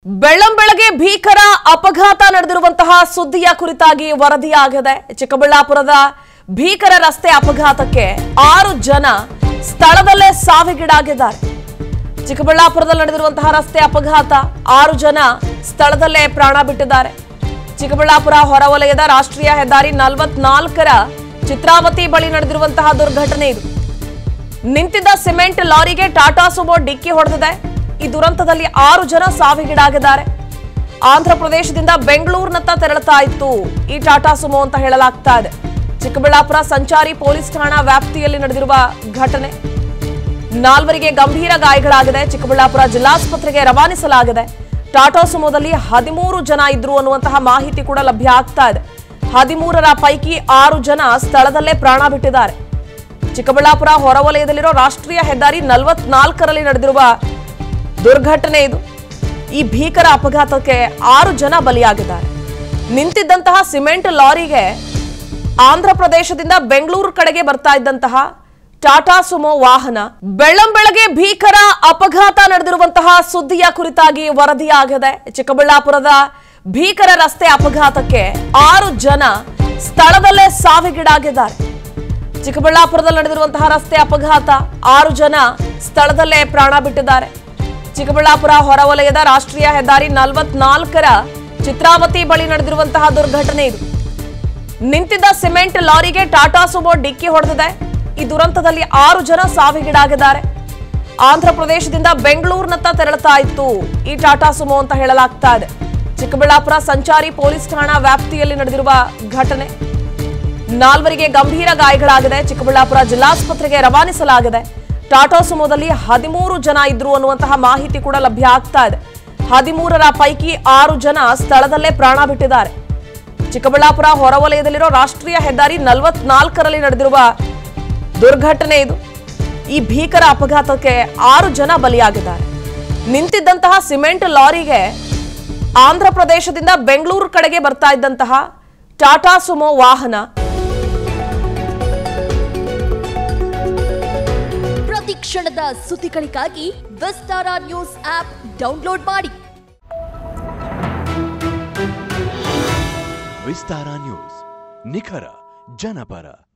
ಬೆಳ್ಳಂಬೆಳಗ್ಗೆ ಭೀಕರ ಅಪಘಾತ ನಡೆದಿರುವಂತಹ ಸುದ್ದಿಯ ಕುರಿತಾಗಿ ವರದಿಯಾಗಿದೆ ಚಿಕ್ಕಬಳ್ಳಾಪುರದ ಭೀಕರ ರಸ್ತೆ ಅಪಘಾತಕ್ಕೆ ಆರು ಜನ ಸ್ಥಳದಲ್ಲೇ ಸಾವಿಗೀಡಾಗಿದ್ದಾರೆ ಚಿಕ್ಕಬಳ್ಳಾಪುರದಲ್ಲಿ ನಡೆದಿರುವಂತಹ ರಸ್ತೆ ಅಪಘಾತ ಆರು ಜನ ಸ್ಥಳದಲ್ಲೇ ಪ್ರಾಣ ಬಿಟ್ಟಿದ್ದಾರೆ ಚಿಕ್ಕಬಳ್ಳಾಪುರ ಹೊರವಲಯದ ರಾಷ್ಟ್ರೀಯ ಹೆದ್ದಾರಿ ನಲವತ್ನಾಲ್ಕರ ಚಿತ್ರಾವತಿ ಬಳಿ ನಡೆದಿರುವಂತಹ ದುರ್ಘಟನೆ ಇದು ನಿಂತಿದ್ದ ಸಿಮೆಂಟ್ ಲಾರಿಗೆ ಟಾಟಾ ಸುಮೋ ಡಿಕ್ಕಿ ಹೊಡೆದಿದೆ ಈ ದುರಂತದಲ್ಲಿ ಆರು ಜನ ಸಾವಿಗೀಡಾಗಿದ್ದಾರೆ ಆಂಧ್ರ ಪ್ರದೇಶದಿಂದ ಬೆಂಗಳೂರಿನತ್ತ ತೆರಳುತ್ತಾ ಇತ್ತು ಈ ಟಾಟಾ ಸುಮೋ ಅಂತ ಹೇಳಲಾಗ್ತಾ ಇದೆ ಚಿಕ್ಕಬಳ್ಳಾಪುರ ಸಂಚಾರಿ ಪೊಲೀಸ್ ಠಾಣಾ ವ್ಯಾಪ್ತಿಯಲ್ಲಿ ನಡೆದಿರುವ ಘಟನೆ ನಾಲ್ವರಿಗೆ ಗಂಭೀರ ಗಾಯಗಳಾಗಿದೆ ಚಿಕ್ಕಬಳ್ಳಾಪುರ ಜಿಲ್ಲಾಸ್ಪತ್ರೆಗೆ ರವಾನಿಸಲಾಗಿದೆ ಟಾಟಾ ಸುಮೋದಲ್ಲಿ ಹದಿಮೂರು ಜನ ಇದ್ರು ಅನ್ನುವಂತಹ ಮಾಹಿತಿ ಕೂಡ ಲಭ್ಯ ಆಗ್ತಾ ಇದೆ ಹದಿಮೂರರ ಪೈಕಿ ಆರು ಜನ ಸ್ಥಳದಲ್ಲೇ ಪ್ರಾಣ ಬಿಟ್ಟಿದ್ದಾರೆ ಚಿಕ್ಕಬಳ್ಳಾಪುರ ಹೊರವಲಯದಲ್ಲಿರೋ ರಾಷ್ಟ್ರೀಯ ಹೆದ್ದಾರಿ ನಲವತ್ನಾಲ್ಕರಲ್ಲಿ ನಡೆದಿರುವ ದುರ್ಘಟನೆ ಇದು ಈ ಭೀಕರ ಅಪಘಾತಕ್ಕೆ ಆರು ಜನ ಬಲಿಯಾಗಿದ್ದಾರೆ ನಿಂತಿದ್ದಂತಹ ಸಿಮೆಂಟ್ ಲಾರಿಗೆ ಆಂಧ್ರ ಪ್ರದೇಶದಿಂದ ಬೆಂಗಳೂರು ಕಡೆಗೆ ಬರ್ತಾ ಇದ್ದಂತಹ ಟಾಟಾ ಸುಮೋ ವಾಹನ ಬೆಳ್ಳಂಬೆಳಗ್ಗೆ ಭೀಕರ ಅಪಘಾತ ನಡೆದಿರುವಂತಹ ಸುದ್ದಿಯ ಕುರಿತಾಗಿ ವರದಿಯಾಗಿದೆ ಚಿಕ್ಕಬಳ್ಳಾಪುರದ ಭೀಕರ ರಸ್ತೆ ಅಪಘಾತಕ್ಕೆ ಆರು ಜನ ಸ್ಥಳದಲ್ಲೇ ಸಾವಿಗೀಡಾಗಿದ್ದಾರೆ ಚಿಕ್ಕಬಳ್ಳಾಪುರದಲ್ಲಿ ನಡೆದಿರುವಂತಹ ರಸ್ತೆ ಅಪಘಾತ ಆರು ಜನ ಸ್ಥಳದಲ್ಲೇ ಪ್ರಾಣ ಬಿಟ್ಟಿದ್ದಾರೆ ಚಿಕ್ಕಬಳ್ಳಾಪುರ ಹೊರವಲಯದ ರಾಷ್ಟ್ರೀಯ ಹೆದ್ದಾರಿ ನಲವತ್ನಾಲ್ಕರ ಚಿತ್ರಾವತಿ ಬಳಿ ನಡೆದಿರುವಂತಹ ದುರ್ಘಟನೆ ಇದು ನಿಂತಿದ್ದ ಸಿಮೆಂಟ್ ಲಾರಿಗೆ ಟಾಟಾ ಸುಮೋ ಡಿಕ್ಕಿ ಹೊಡೆದಿದೆ ಈ ದುರಂತದಲ್ಲಿ ಆರು ಜನ ಸಾವಿಗೀಡಾಗಿದ್ದಾರೆ ಆಂಧ್ರ ಪ್ರದೇಶದಿಂದ ಬೆಂಗಳೂರಿನತ್ತ ತೆರಳುತ್ತಾ ಇತ್ತು ಈ ಟಾಟಾ ಸುಮೋ ಅಂತ ಹೇಳಲಾಗ್ತಾ ಇದೆ ಚಿಕ್ಕಬಳ್ಳಾಪುರ ಸಂಚಾರಿ ಪೊಲೀಸ್ ಠಾಣಾ ವ್ಯಾಪ್ತಿಯಲ್ಲಿ ನಡೆದಿರುವ ಘಟನೆ ನಾಲ್ವರಿಗೆ ಗಂಭೀರ ಗಾಯಗಳಾಗಿದೆ ಚಿಕ್ಕಬಳ್ಳಾಪುರ ಜಿಲ್ಲಾಸ್ಪತ್ರೆಗೆ ರವಾನಿಸಲಾಗಿದೆ ಟಾಟಾ ಸುಮೋದಲ್ಲಿ ಹದಿಮೂರು ಜನ ಇದ್ರು ಅನ್ನುವಂತಹ ಮಾಹಿತಿ ಕೂಡ ಲಭ್ಯ ಆಗ್ತಾ ಇದೆ ಹದಿಮೂರರ ಪೈಕಿ ಆರು ಜನ ಸ್ಥಳದಲ್ಲೇ ಪ್ರಾಣ ಬಿಟ್ಟಿದ್ದಾರೆ ಚಿಕ್ಕಬಳ್ಳಾಪುರ ಹೊರವಲಯದಲ್ಲಿರೋ ರಾಷ್ಟ್ರೀಯ ಹೆದ್ದಾರಿ ನಲವತ್ನಾಲ್ಕರಲ್ಲಿ ನಡೆದಿರುವ ದುರ್ಘಟನೆ ಇದು ಈ ಭೀಕರ ಅಪಘಾತಕ್ಕೆ ಆರು ಜನ ಬಲಿಯಾಗಿದ್ದಾರೆ ನಿಂತಿದ್ದಂತಹ ಸಿಮೆಂಟ್ ಲಾರಿಗೆ ಆಂಧ್ರ ಪ್ರದೇಶದಿಂದ ಬೆಂಗಳೂರು ಕಡೆಗೆ ಬರ್ತಾ ಇದ್ದಂತಹ ಟಾಟಾ ಸುಮೋ ವಾಹನ ಪ್ರತಿ ಕ್ಷಣದ ಸುದ್ದಿಗಳಿಗಾಗಿ ವಿಸ್ತಾರ ನ್ಯೂಸ್ ಆಪ್ ಡೌನ್ಲೋಡ್ ಮಾಡಿ ವಿಸ್ತಾರ ನ್ಯೂಸ್ ನಿಖರ ಜನಪರ